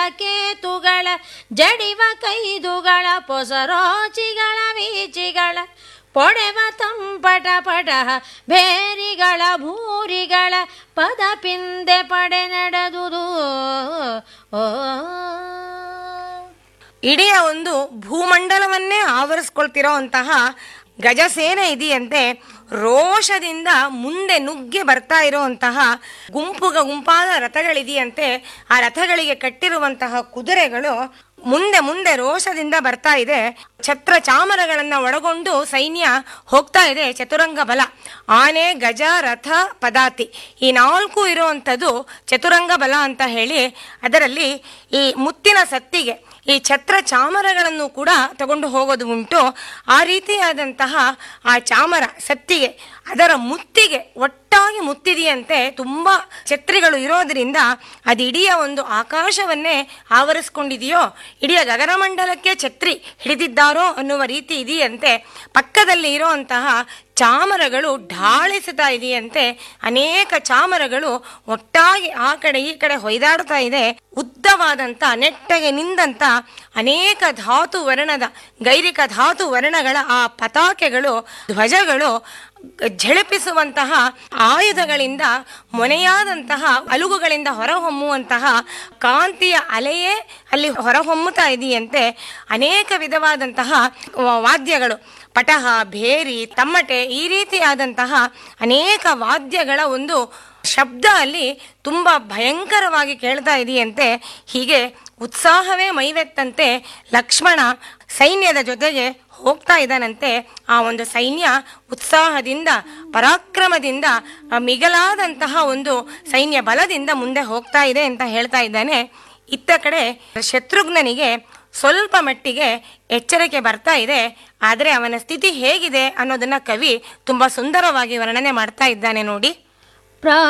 ಕೇತುಗಳ ಜಡಿವ ಕೈದುಗಳ ಪೊಸರೋಚಿಗಳ ವೀಚಿಗಳ ಪೊಡೆವ ತಂಪಟ ಪಟ ಬೇರಿಗಳ ಭೂರಿಗಳ ಪದ ಪಿಂದೆ ಪಡೆ ನಡೆದುದು ಓ ಇಡೀ ಒಂದು ಭೂಮಂಡಲವನ್ನೇ ಆವರಿಸ್ಕೊಳ್ತಿರೋ ಅಂತಹ ಗಜಸೇನೆ ಇದೆಯಂತೆ ರೋಷದಿಂದ ಮುಂದೆ ನುಗ್ಗಿ ಬರ್ತಾ ಇರುವಂತಹ ಗುಂಪುಗ ಗುಂಪಾದ ರಥಗಳಿದೆಯಂತೆ ಆ ರಥಗಳಿಗೆ ಕಟ್ಟಿರುವಂತಹ ಕುದುರೆಗಳು ಮುಂದೆ ಮುಂದೆ ರೋಷದಿಂದ ಬರ್ತಾ ಇದೆ ಛತ್ರ ಚಾಮರಗಳನ್ನ ಒಳಗೊಂಡು ಸೈನ್ಯ ಹೋಗ್ತಾ ಇದೆ ಚತುರಂಗ ಬಲ ಆನೆ ಗಜ ರಥ ಪದಾತಿ ಈ ನಾಲ್ಕು ಇರುವಂಥದ್ದು ಚತುರಂಗ ಬಲ ಅಂತ ಹೇಳಿ ಅದರಲ್ಲಿ ಈ ಮುತ್ತಿನ ಸತ್ತಿಗೆ ಈ ಛತ್ರ ಚಾಮರಗಳನ್ನು ಕೂಡ ತಗೊಂಡು ಹೋಗೋದು ಉಂಟು ಆ ರೀತಿಯಾದಂತಹ ಆ ಚಾಮರ ಸತ್ತಿಗೆ ಅದರ ಮುತ್ತಿಗೆ ಒಟ್ಟಾಗಿ ಮುತ್ತಿದೆಯಂತೆ ತುಂಬ ಛತ್ರಿಗಳು ಇರೋದ್ರಿಂದ ಅದು ಇಡೀ ಒಂದು ಆಕಾಶವನ್ನೇ ಆವರಿಸ್ಕೊಂಡಿದೆಯೋ ಇಡೀ ಗಗನಮಂಡಲಕ್ಕೆ ಛತ್ರಿ ಹಿಡಿದಿದ್ದಾರೋ ಅನ್ನುವ ರೀತಿ ಇದೆಯಂತೆ ಪಕ್ಕದಲ್ಲಿ ಇರುವಂತಹ ಚಾಮರಗಳು ಢಾಳಿಸ್ತಾ ಇದೆಯಂತೆ ಅನೇಕ ಚಾಮರಗಳು ಒಟ್ಟಾಗಿ ಆ ಕಡೆ ಈ ಕಡೆ ಹೊಯ್ದಾಡ್ತಾ ಇದೆ ಉದ್ದವಾದಂಥ ನೆಟ್ಟಗೆ ನಿಂದಂಥ ಅನೇಕ ಧಾತು ವರ್ಣದ ಗೈರಿಕ ಧಾತು ವರ್ಣಗಳ ಆ ಪತಾಕೆಗಳು ಧ್ವಜಗಳು ಝಳಪಿಸುವಂತಹ ಆಯುಧಗಳಿಂದ ಮೊನೆಯಾದಂತಹ ಅಲುಗುಗಳಿಂದ ಹೊರಹೊಮ್ಮುವಂತಹ ಕಾಂತಿಯ ಅಲೆಯೇ ಅಲ್ಲಿ ಹೊರಹೊಮ್ಮುತ್ತಾ ಇದೆಯಂತೆ ಅನೇಕ ವಿಧವಾದಂತಹ ವಾದ್ಯಗಳು ಪಟಹ ಭೇರಿ ತಮ್ಮಟೆ ಈ ರೀತಿಯಾದಂತಹ ಅನೇಕ ವಾದ್ಯಗಳ ಒಂದು ಶಬ್ದ ಅಲ್ಲಿ ತುಂಬ ಭಯಂಕರವಾಗಿ ಕೇಳ್ತಾ ಇದೆಯಂತೆ ಹೀಗೆ ಉತ್ಸಾಹವೇ ಮೈವೆತ್ತಂತೆ ಲಕ್ಷ್ಮಣ ಸೈನ್ಯದ ಜೊತೆಗೆ ಹೋಗ್ತಾ ಇದ್ದಾನಂತೆ ಆ ಒಂದು ಸೈನ್ಯ ಉತ್ಸಾಹದಿಂದ ಪರಾಕ್ರಮದಿಂದ ಆ ಮಿಗಲಾದಂತಹ ಒಂದು ಸೈನ್ಯ ಬಲದಿಂದ ಮುಂದೆ ಹೋಗ್ತಾ ಇದೆ ಅಂತ ಹೇಳ್ತಾ ಇದ್ದಾನೆ ಇತ್ತ ಕಡೆ ಶತ್ರುಘ್ನನಿಗೆ ಸ್ವಲ್ಪ ಮಟ್ಟಿಗೆ ಎಚ್ಚರಿಕೆ ಬರ್ತಾ ಇದೆ ಆದರೆ ಅವನ ಸ್ಥಿತಿ ಹೇಗಿದೆ ಅನ್ನೋದನ್ನ ಕವಿ ತುಂಬಾ ಸುಂದರವಾಗಿ ವರ್ಣನೆ ಮಾಡ್ತಾ ಇದ್ದಾನೆ ನೋಡಿ ಪ್ರಾ